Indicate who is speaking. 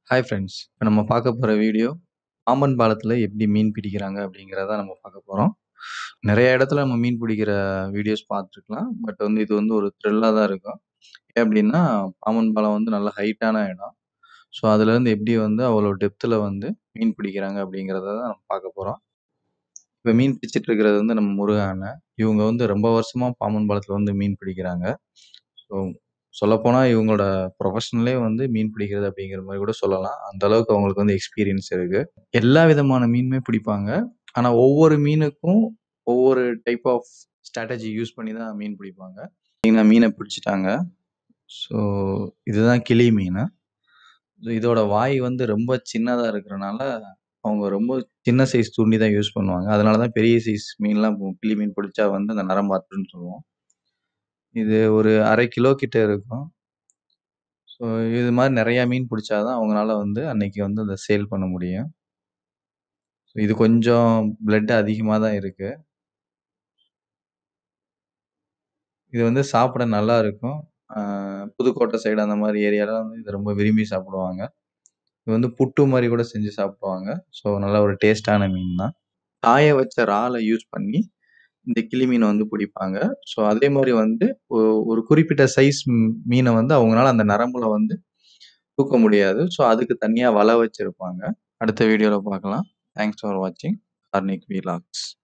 Speaker 1: Hi friends. இப்ப நம்ம பார்க்க போற வீடியோ, பாம்பன் பாலத்தில எப்படி மீன் பிடிக்கிறாங்க அப்படிங்கிறத நம்ம பார்க்க போறோம். நெறைய இடத்துல நம்ம மீன் பிடிக்கிற வீடியோஸ் பார்த்துருக்கலாம். பட் வந்து இது வந்து ஒரு த்ரில்லா தான் இருக்கும். ஏன் அப்படின்னா, பாம்பன் பாலம் வந்து நல்ல ஹைட்டான இடம். ஸோ, அதுலேருந்து எப்படி வந்து அவ்வளோ டெப்த்தில வந்து மீன் பிடிக்கிறாங்க அப்படிங்கிறத தான் நம்ம பார்க்க போறோம். இப்ப மீன் பிடிச்சிட்டு இருக்கிறது வந்து நம்ம முருகன் அண்ணன். இவங்க வந்து ரொம்ப வருஷமா பாம்பன் பாலத்தில வந்து மீன் பிடிக்கிறாங்க. ஸோ, சொல்லப்போனா இவங்களோட ப்ரொஃபஷனலே வந்து மீன் பிடிக்கிறது அப்படிங்கிற மாரி கூட சொல்லலாம். அந்த அளவுக்கு அவங்களுக்கு வந்து எக்ஸ்பீரியன்ஸ் இருக்கு. எல்லா விதமான மீனுமே பிடிப்பாங்க. ஆனா ஒவ்வொரு மீனுக்கும் ஒவ்வொரு டைப் ஆஃப் ஸ்ட்ராட்டஜி யூஸ் பண்ணி தான் மீன் பிடிப்பாங்க. பார்த்தீங்கன்னா மீன பிடிச்சுட்டாங்க. ஸோ, இதுதான் கிளி மீனு. இதோட வாய் வந்து ரொம்ப சின்னதா இருக்கிறனால, அவங்க ரொம்ப சின்ன சைஸ் தூண்டி தான் யூஸ் பண்ணுவாங்க. அதனால தான் பெரிய சைஸ் மீன்லாம் கிளி மீன் பிடிச்சா வந்து அந்த நரம்பாத்துன்னு சொல்லுவோம். இது ஒரு 1/2 கிலோ கிட்ட இருக்கும். ஸோ, இது மாரி நெறையா மீன் பிடிச்சா தான் அவங்கனால வந்து அன்னைக்கு வந்து அத சேல் பண்ண முடியும். இது கொஞ்சம் பிளட் அதிகமா தான் இருக்கு. இது வந்து சாப்பிட நல்லா இருக்கும். அ புதுக்கோட்டை சைடு அந்த மாரி ஏரியாலாம் வந்து இத ரொம்ப விரும்பி சாப்பிடுவாங்க. இது வந்து புட்டு மாரி கூட செஞ்சு சாப்பிடுவாங்க. ஸோ, நல்ல ஒரு டேஸ்ட்டான மீன் தான். காய வச்ச இறால யூஸ் பண்ணி இந்த கிளி மீன வந்து பிடிப்பாங்க. ஸோ, அதே மாரி வந்து ஒ ஒரு குறிப்பிட்ட சைஸ் ம் மீன வந்து அவங்கனால அந்த நரம்புல வந்து தூக்க முடியாது. ஸோ, அதுக்கு தனியா வலை வச்சிருப்பாங்க. அடுத்த வீடியோல பார்க்கலாம். தேங்க்ஸ் ஃபார் வாட்சிங் கார்னிக் விலாக்ஸ்.